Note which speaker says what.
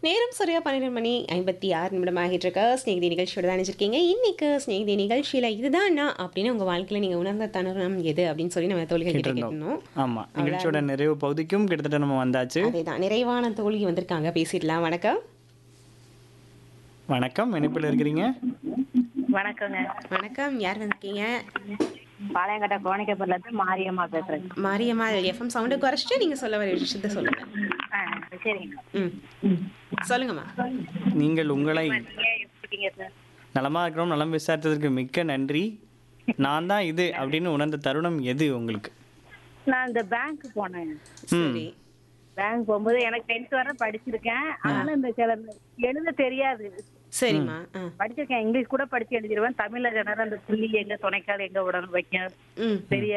Speaker 1: நேரம் சரியா பன்னிரெண்டு மணி ஐம்பத்தி ஆறு நிமிடம் ஆகிட்டு இருக்க ஸ்நேகிதி நிகழ்ச்சியோட தான் நினைச்சிருக்கீங்க இன்னைக்கு ஸ்நேகிதி நிகழ்ச்சியில இதுதான் நான் அப்படின்னு உங்க வாழ்க்கையில நீங்க உணர்ந்த தருணம் எது அப்படின்னு சொல்லி நம்ம தோழிகள் கிட்ட
Speaker 2: கேட்டிருந்தோம்
Speaker 1: கேட்டோம்
Speaker 2: ஆமா நிகழ்ச்சியோட நிறைவு பகுதிக்கும் கிட்டத்தட்ட நம்ம வந்தாச்சு
Speaker 1: அதேதான் நிறைவான தோழி வந்திருக்காங்க பேசிடலாம் வணக்கம்
Speaker 2: வணக்கம் இணைப்பில் இருக்கிறீங்க
Speaker 3: வணக்கங்க
Speaker 1: வணக்கம் யார் வந்திருக்கீங்க
Speaker 3: பாளையங்கோட்டை கோணிக்கப்பூர்ல இருந்து மாரியம்மா பேசுறேங்க
Speaker 1: மாரியம்மா எஃப்எம் சவுண்டை குறைச்சிட்டு நீங்க சொல்ல வர விஷயத்த சொல்லுங்க
Speaker 3: ஆ, சரிங்க
Speaker 1: ம் சொல்லுங்கம்மா
Speaker 2: நீங்கள் உங்களை
Speaker 3: ஏன் இருக்கீங்க சார்
Speaker 2: நலமா இருக்கிறோம் நலம் விசாரித்ததற்கு மிக்க நன்றி நான் தான் இது அப்படின்னு உணர்ந்த தருணம் எது உங்களுக்கு
Speaker 3: நான் இந்த பேங்க் போனேன்
Speaker 1: சரி
Speaker 3: பேங்க் போகும்போது எனக்கு டென்த் வரை படிச்சிருக்கேன் ஆனாலும் இந்த சில எழுத தெரியாது
Speaker 1: சரிம்மா ஆ
Speaker 3: படிச்சிருக்கேன் இங்கிலீஷ் கூட படிச்சு எழுதிடுவேன் தமிழ்ல ஜனரல் அந்த புள்ளி எங்க துணைக்கால் எங்க உடனே வைக்க
Speaker 1: ம்
Speaker 3: தெரிய